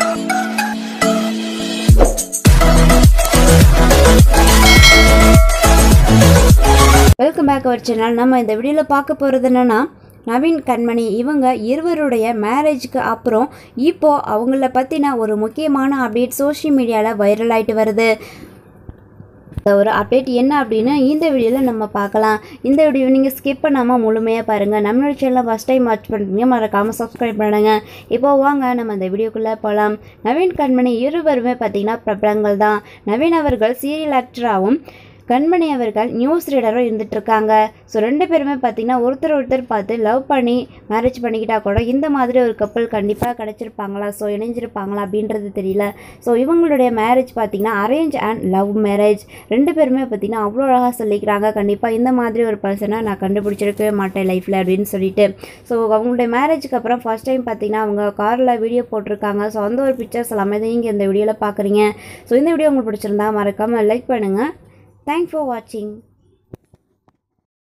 welcome back our channel நம்ம இந்த வீடியோவில் பார்க்க போகிறது என்னென்னா நவீன் கண்மணி இவங்க இருவருடைய மேரேஜ்க்கு அப்புறம் இப்போ அவங்கள பற்றின ஒரு முக்கியமான அப்டேட் சோஷியல் மீடியாவில் வைரல் ஆயிட்டு வருது இந்த ஒரு அப்டேட் என்ன அப்படின்னு இந்த வீடியோவில் நம்ம பார்க்கலாம் இந்த வீடியோ நீங்கள் ஸ்கிப் பண்ணாமல் முழுமையாக பாருங்கள் நம்மளோட சேனலை ஃபஸ்ட் டைம் வாட்ச் பண்ணுறீங்க மறக்காமல் சப்ஸ்கிரைப் பண்ணுங்க இப்போ வாங்க நம்ம இந்த வீடியோக்குள்ளே போகலாம் நவீன் கண்மணி இருவருமே பார்த்தீங்கன்னா பிரபலங்கள் தான் நவீன் அவர்கள் சீரியல் ஆக்டராகவும் கண்மணி அவர்கள் நியூஸ் ரீடரும் இருந்துட்டு இருக்காங்க ஸோ ரெண்டு பேருமே பார்த்தீங்கன்னா ஒருத்தர் ஒருத்தர் பார்த்து லவ் பண்ணி மேரேஜ் பண்ணிக்கிட்டா கூட இந்த மாதிரி ஒரு கப்பல் கண்டிப்பாக கிடச்சிருப்பாங்களா ஸோ இணைஞ்சிருப்பாங்களா அப்படின்றது தெரியல ஸோ இவங்களுடைய மேரேஜ் பார்த்தீங்கன்னா அரேஞ்ச் அண்ட் லவ் மேரேஜ் ரெண்டு பேருமே பார்த்தீங்கன்னா அவ்வளோ அழகாக சொல்லிக்கிறாங்க கண்டிப்பாக இந்த மாதிரி ஒரு பர்சனை நான் கண்டுபிடிச்சிருக்கவே மாட்டேன் லைஃப்பில் அப்படின்னு சொல்லிட்டு ஸோ அவங்களுடைய மேரேஜுக்கு அப்புறம் ஃபர்ஸ்ட் டைம் பார்த்தீங்கன்னா அவங்க காரில் வீடியோ போட்டிருக்காங்க ஸோ அந்த ஒரு பிக்சர்ஸ் எல்லாமே தான் நீங்கள் இந்த வீடியோவில் பார்க்குறீங்க ஸோ இந்த வீடியோ உங்களுக்கு பிடிச்சிருந்தா மறக்காமல் லைக் பண்ணுங்கள் தேங்க்ஸ் ஃபார் வாட்சிங்